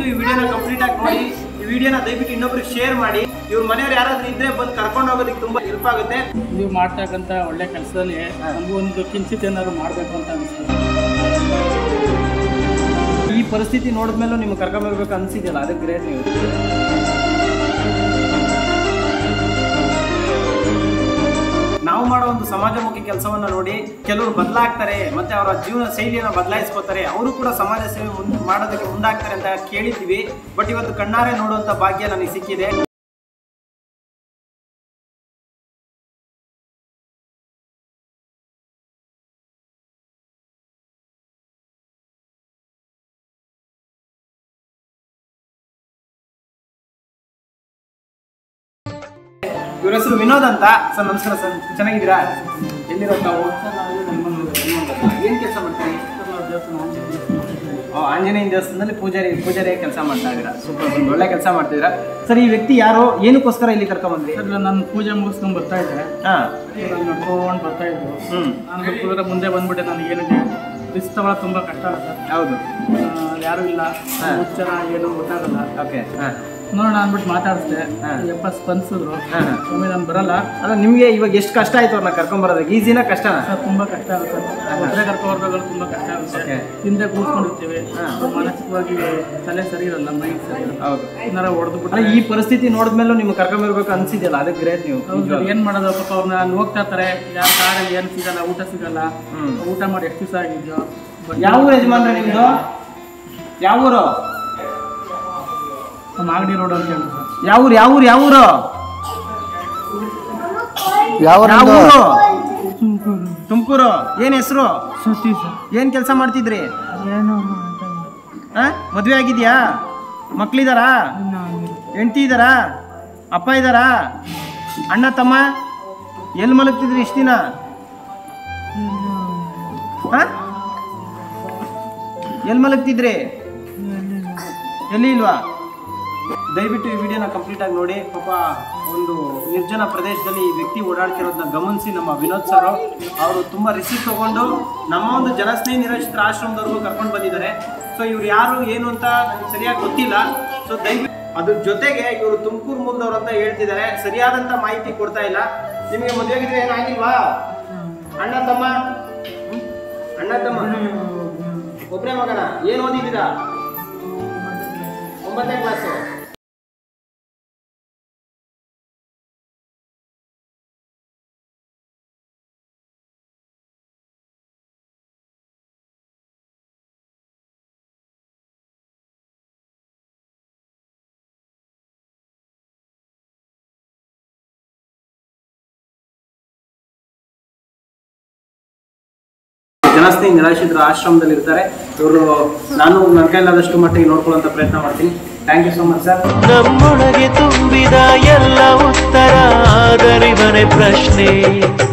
ದಯವಿಟ್ಟು ಈ ವಿಡಿಯೋನ ಕಂಪ್ಲೀಟ್ ಆಗಿ ನೋಡಿ ಈ ವಿಡಿಯೋನ ದಯವಿಟ್ಟು ಇನ್ನೊಬ್ರಿಗೆ ಶೇರ್ ಮಾಡಿ ಇವ್ರ ಮನೆಯವ್ರು ಯಾರಾದ್ರೂ ಇದ್ರೆ ಬಂದು ಕರ್ಕೊಂಡು ಹೋಗೋದಕ್ಕೆ ತುಂಬಾ ಹೆಲ್ಪ್ ಆಗುತ್ತೆ ನೀವು ಮಾಡ್ತಕ್ಕಂಥ ಒಳ್ಳೆ ಕೆಲಸದಲ್ಲಿ ನಮಗೂ ಒಂದು ಕಿಂಚಿತ್ ಏನಾದ್ರು ಮಾಡಬೇಕು ಅಂತ ಅನಿಸ್ತದೆ ಈ ಪರಿಸ್ಥಿತಿ ನೋಡಿದ್ಮೇಲೂ ನಿಮ್ಗೆ ಕರ್ಕೊಂಬರ್ಬೇಕು ಅನ್ಸಿದೆಯಲ್ಲ ಅದಕ್ಕೆ ಗ್ರೇಟ್ ನೀವು ನಾವು ಮಾಡೋ ಒಂದು ಸಮಾಜಮುಖಿ ಕೆಲಸವನ್ನ ನೋಡಿ ಕೆಲವರು ಬದಲಾಗ್ತಾರೆ ಮತ್ತೆ ಅವರ ಜೀವನ ಶೈಲಿಯನ್ನು ಬದಲಾಯಿಸ್ಕೋತಾರೆ ಅವರು ಕೂಡ ಸಮಾಜ ಸೇವೆ ಮುಂದೆ ಮಾಡೋದಕ್ಕೆ ಮುಂದಾಗ್ತಾರೆ ಅಂತ ಕೇಳಿದ್ವಿ ಬಟ್ ಇವತ್ತು ಕಣ್ಣಾರೆ ನೋಡುವಂತ ಭಾಗ್ಯ ನನಗೆ ಸಿಕ್ಕಿದೆ ಇವ್ರ ಹೆಸರು ವಿನೋದ್ ಅಂತ ಸರ್ ನಮಸ್ಕಾರ ಸರ್ ಚೆನ್ನಾಗಿದ್ದೀರಾ ಎಲ್ಲಿರೋ ತಾವು ಏನ್ ಕೆಲಸ ಮಾಡ್ತೀರಿ ಓ ಆಂಜನೇಯ ದೇವಸ್ಥಾನದಲ್ಲಿ ಪೂಜಾರಿ ಪೂಜಾರಿ ಕೆಲಸ ಮಾಡ್ತಾ ಇದ್ದೀರಾ ಸೂಪರ್ ಒಂದು ಒಳ್ಳೆ ಕೆಲಸ ಮಾಡ್ತಿದ್ದೀರಾ ಸರ್ ಈ ವ್ಯಕ್ತಿ ಯಾರು ಏನಕ್ಕೋಸ್ಕರ ಇಲ್ಲಿ ಕರ್ಕೊಂಬಂದ್ರಿ ಸರ್ ನಾನು ಪೂಜೆ ಮುಗಿಸ್ಕೊಂಡು ಬರ್ತಾ ಇದ್ದೆ ಹಾ ನಾನು ನಡ್ಕೊಂಡು ಬರ್ತಾ ಇದ್ರು ಹ್ಮ್ ನಾನು ಕುದುರೆ ಮುಂದೆ ಬಂದ್ಬಿಟ್ಟೆ ನನಗೆ ಏನಿದೆ ರಿಸ್ಕ್ ತಗೊಳ್ಳೋದು ತುಂಬ ಕಷ್ಟ ಆಗುತ್ತೆ ಹೌದು ಆ, ಯಾರೂ ಇಲ್ಲ ಹಾ. ಹುಚ್ಚನ ಏನು ಗೊತ್ತಾಗಲ್ಲ ಓಕೆ ಹಾ ನೋಡೋಣ ಅಂದ್ಬಿಟ್ಟು ಮಾತಾಡಿಸ್ದೆ ಹಾ. ಯಪ್ಪ ಸ್ಪಂದಿಸಿದ್ರು ಹಾ ಹಾ ಒಮ್ಮೆ ನಾನು ಬರಲ್ಲ ಅಲ್ಲ ನಿಮ್ಗೆ ಇವಾಗ ಎಷ್ಟು ಕಷ್ಟ ಆಯ್ತು ಅವ್ರನ್ನ ಕರ್ಕೊಂಬರೋದಕ್ಕೆ ಈಸಿನ ಕಷ್ಟನಾ ಸರ್ ತುಂಬ ಕಷ್ಟ ಆಗುತ್ತೆ ಒಬ್ಬರೇ ಕರ್ಕೊಬರ್ಬೇಕಾದ್ರೆ ತುಂಬ ಕಷ್ಟ ಆಗುತ್ತೆ Okay. ಹಿಂದೆ ಕೂತ್ಕೊಂಡಿರ್ತೀವಿ ಹಾ. ಮಾನಸಿಕವಾಗಿ ತಲೆ ಸರಿ ಇರಲ್ಲ ಮೈಂಡ್ ಸರಿ ಇರಲ್ಲ ಹೌದು ಏನಾರ ಹೊಡೆದು ಅಲ್ಲ ಈ ಪರಿಸ್ಥಿತಿ ನೋಡಿದ್ಮೇಲೂ ನಿಮ್ಗೆ ಕರ್ಕೊಂಬರ್ಬೇಕು ಅನ್ಸಿದೆಯಲ್ಲ ಅದಕ್ಕೆ ಗ್ರೇಟ್ ನೀವು ಹೌದು ಏನ್ ಮಾಡೋದು ಪಾಪ ಅವ್ರನ್ನ ಅಲ್ಲಿ ಹೋಗ್ತಾ ಇರ್ತಾರೆ ಯಾರ ಕಾರಲ್ಲಿ ಏನು ಸಿಗಲ್ಲ ಊಟ ಸಿಗಲ್ಲ ಹ್ಮ್. ಊಟ ಮಾಡಿ ಎಷ್ಟು ದಿವಸ ಆಗಿದ್ದು But ಯಾವ ಊರು ಯಜಮಾನ್ರೆ ನಿಮ್ದು ಯಾವ ಊರು ನಮ್ಮ ಮಾಗಡಿ ರೋಡ್ ಅಂತ ಹೇಳಿ ಸರ್ ಯಾವ ಊರು ಯಾವ ಊರು ಯಾವ ಊರು ಯಾವ ಯಾವ ಊರು ತುಮಕೂರು ಏನ್ ಹೆಸರು ಸತಿ ಸರ್ ಏನ್ ಕೆಲಸ ಮಾಡ್ತಿದ್ರಿ ಏನೋ ಆ? ಮದ್ವೆ ಆಗಿದ್ಯಾ ಮಕ್ಳಿದಾರಾ ಹೆಂಡತಿ ಇದಾರಾ ಅಪ್ಪ ಇದಾರಾ ಅಣ್ಣ ತಮ್ಮ ಎಲ್ಲಿ ಮಲಗ್ತಿದ್ರಿ ಇಷ್ಟು ದಿನ ಎಲ್ಲಿ ಮಲಗ್ತಿದ್ರಿ ಎಲ್ಲಿ ಇಲ್ವಾ ದಯವಿಟ್ಟು ಈ ವಿಡಿಯೋನ ಕಂಪ್ಲೀಟ್ ಆಗಿ ನೋಡಿ ಪಾಪ ಒಂದು ನಿರ್ಜನ ಪ್ರದೇಶದಲ್ಲಿ ಈ ವ್ಯಕ್ತಿ ಓಡಾಡ್ತಿರೋದನ್ನ ಗಮನಿಸಿ ನಮ್ಮ ವಿನೋದ್ ಸರ್ ಅವರು ತುಂಬಾ ರಿಸೀವ್ ತಗೊಂಡು ನಮ್ಮ ಒಂದು ಜನಸ್ನೇಹಿ ನಿರಾಶ್ರಿತರ ಆಶ್ರಮದವರೆಗೂ ಕರ್ಕೊಂಡು ಬಂದಿದ್ದಾರೆ ಸೊ ಇವ್ರು ಯಾರು ಏನು ಅಂತ ನನಗೆ ಸರಿಯಾಗಿ ಗೊತ್ತಿಲ್ಲ ಸೊ ದಯವಿಟ್ಟು ಅದ್ರ ಜೊತೆಗೆ ಇವರು ತುಮಕೂರು ಮೂಲದವ್ರು ಅಂತ ಹೇಳ್ತಿದ್ದಾರೆ ಸರಿಯಾದಂತ ಮಾಹಿತಿ ಕೊಡ್ತಾ ಇಲ್ಲ ನಿಮಗೆ ಮದುವೆ ಆಗಿದ್ರೆ ಏನಾಗಿಲ್ವಾ ಅಣ್ಣ ತಮ್ಮ ಹ್ಮ್? ಅಣ್ಣ ತಮ್ಮ ಒಬ್ಬನೇ ಮಗನ ಏನು ಓದಿದ್ದೀರಾ ಒಂಬತ್ತನೇ ಕ್ಲಾಸು ಜನಸ್ನೇಹಿ ನಿರಾಶ್ರಿತರ ಆಶ್ರಮದಲ್ಲಿ ಇರ್ತಾರೆ ಇವರು ನಾನು ನನ್ನ ಕೈಲಾದಷ್ಟು ಮಟ್ಟಿಗೆ ನೋಡ್ಕೊಳ್ಳುವಂತ ಪ್ರಯತ್ನ ಮಾಡ್ತೀನಿ thank you so much sir ನಮ್ಮೊಳಗೆ ತುಂಬಿದ ಎಲ್ಲ ಉತ್ತರ ಆದರಿವನೆ ಪ್ರಶ್ನೆ